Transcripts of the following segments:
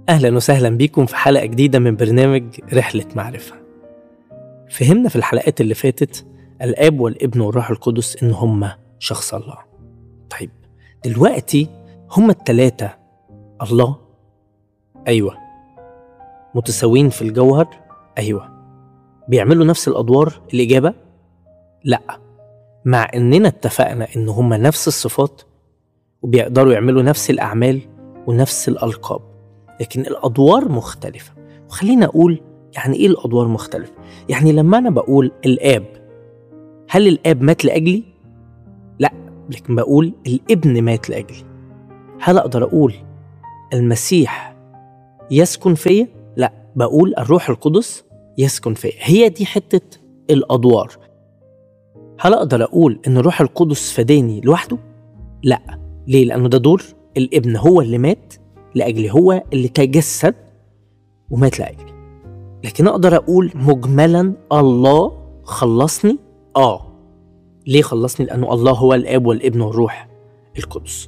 أهلا وسهلا بيكم في حلقة جديدة من برنامج رحلة معرفة فهمنا في الحلقات اللي فاتت الآب والابن والروح القدس إن هما شخص الله طيب دلوقتي هما التلاتة الله أيوة متساويين في الجوهر أيوة بيعملوا نفس الأدوار الإجابة لأ مع إننا اتفقنا إن هما نفس الصفات وبيقدروا يعملوا نفس الأعمال ونفس الألقاب لكن الأدوار مختلفة وخلينا أقول يعني إيه الأدوار مختلفة؟ يعني لما أنا بقول الآب هل الآب مات لأجلي؟ لا لكن بقول الابن مات لأجلي هل أقدر أقول المسيح يسكن فيا؟ لا بقول الروح القدس يسكن فيا هي دي حتة الأدوار هل أقدر أقول إن الروح القدس فداني لوحده؟ لا ليه؟ لأنه ده دور الابن هو اللي مات لأجلي هو اللي تجسد ومات لأجلي لكن أقدر أقول مجملا الله خلصني آه ليه خلصني؟ لأنه الله هو الآب والابن والروح القدس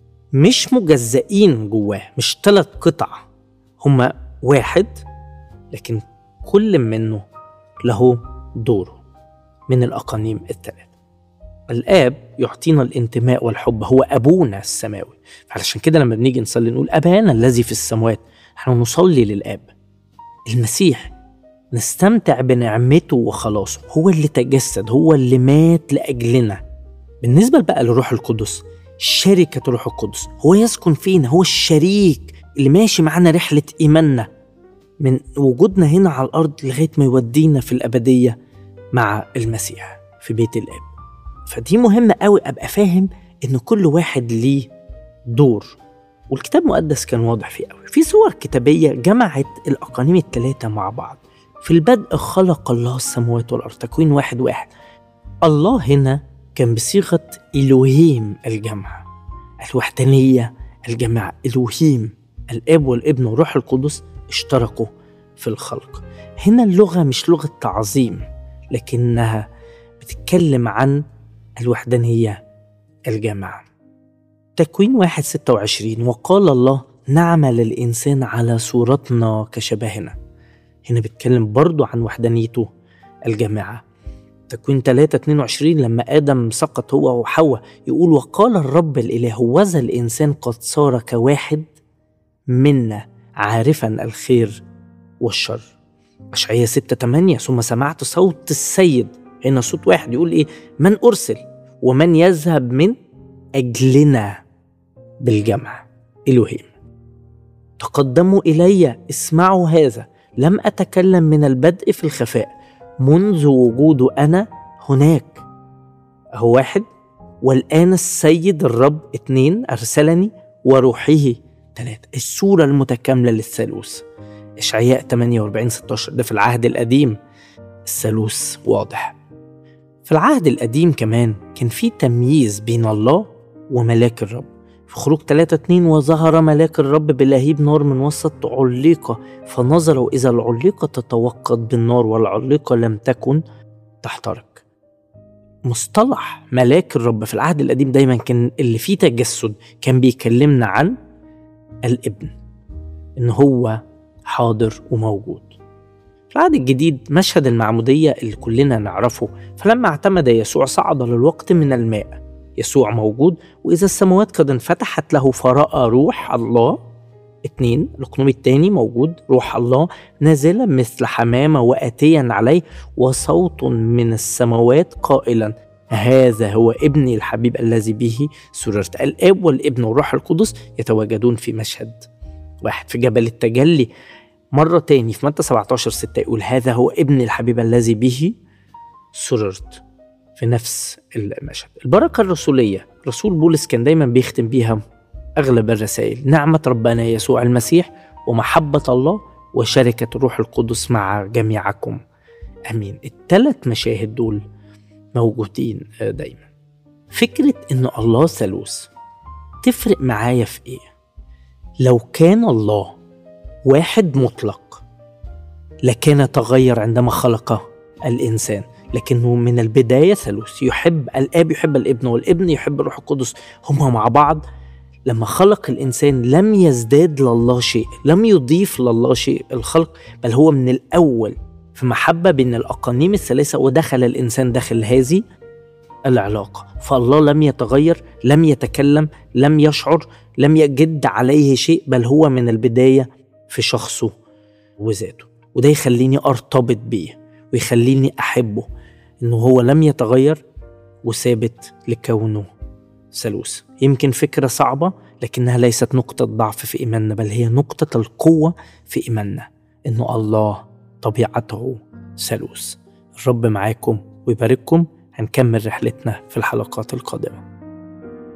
مش مجزئين جواه مش ثلاث قطع هما واحد لكن كل منه له دوره من الأقانيم الثلاثة الآب يعطينا الانتماء والحب هو أبونا السماوي فعلشان كده لما بنيجي نصلي نقول أبانا الذي في السماوات احنا نصلي للآب المسيح نستمتع بنعمته وخلاصه هو اللي تجسد هو اللي مات لأجلنا بالنسبة بقى للروح القدس شركة الروح القدس هو يسكن فينا هو الشريك اللي ماشي معانا رحلة إيماننا من وجودنا هنا على الأرض لغاية ما يودينا في الأبدية مع المسيح في بيت الآب فدي مهمة قوي أبقى فاهم إن كل واحد ليه دور والكتاب المقدس كان واضح فيه قوي في صور كتابية جمعت الأقانيم الثلاثة مع بعض في البدء خلق الله السماوات والأرض تكوين واحد واحد الله هنا كان بصيغة إلوهيم الجمع الوحدانية الجماعة إلوهيم الآب والابن والروح القدس اشتركوا في الخلق هنا اللغة مش لغة تعظيم لكنها بتتكلم عن الوحدانية الجامعة تكوين واحد ستة وعشرين وقال الله نعمل الإنسان على صورتنا كشبهنا هنا بيتكلم برضو عن وحدانيته الجامعة تكوين 3 22 لما آدم سقط هو وحواء يقول وقال الرب الإله وذا الإنسان قد صار كواحد منا عارفا الخير والشر أشعية 6 8 ثم سمعت صوت السيد هنا صوت واحد يقول إيه من أرسل ومن يذهب من أجلنا بالجمع إلهيم تقدموا إلي اسمعوا هذا لم أتكلم من البدء في الخفاء منذ وجود أنا هناك أهو واحد والآن السيد الرب اتنين أرسلني وروحه ثلاثة الصورة المتكاملة للثالوث إشعياء 48 16 ده في العهد القديم الثالوث واضح في العهد القديم كمان كان في تمييز بين الله وملاك الرب في خروج 3 2 وظهر ملاك الرب بلهيب نار من وسط عليقة فنظروا إذا العليقة تتوقد بالنار والعليقة لم تكن تحترق مصطلح ملاك الرب في العهد القديم دايما كان اللي فيه تجسد كان بيكلمنا عن الابن ان هو حاضر وموجود في العهد الجديد مشهد المعمودية اللي كلنا نعرفه فلما اعتمد يسوع صعد للوقت من الماء يسوع موجود وإذا السماوات قد انفتحت له فرأى روح الله اتنين القنوم التاني موجود روح الله نازلا مثل حمامة وآتيا عليه وصوت من السماوات قائلا هذا هو ابني الحبيب الذي به سررت الآب والابن والروح القدس يتواجدون في مشهد واحد في جبل التجلي مرة تاني في متى 17 6 يقول هذا هو ابن الحبيب الذي به سررت في نفس المشهد البركة الرسولية رسول بولس كان دايما بيختم بيها أغلب الرسائل نعمة ربنا يسوع المسيح ومحبة الله وشركة الروح القدس مع جميعكم أمين الثلاث مشاهد دول موجودين دايما فكرة إن الله ثالوث تفرق معايا في إيه؟ لو كان الله واحد مطلق لكان تغير عندما خلق الإنسان لكنه من البداية ثالوث يحب الآب يحب الابن والابن يحب الروح القدس هما مع بعض لما خلق الإنسان لم يزداد لله شيء لم يضيف لله شيء الخلق بل هو من الأول في محبة بين الأقانيم الثلاثة ودخل الإنسان داخل هذه العلاقة فالله لم يتغير لم يتكلم لم يشعر لم يجد عليه شيء بل هو من البداية في شخصه وذاته وده يخليني أرتبط بيه ويخليني أحبه إنه هو لم يتغير وثابت لكونه ثالوث يمكن فكرة صعبة لكنها ليست نقطة ضعف في إيماننا بل هي نقطة القوة في إيماننا إنه الله طبيعته ثالوث الرب معاكم ويبارككم هنكمل رحلتنا في الحلقات القادمه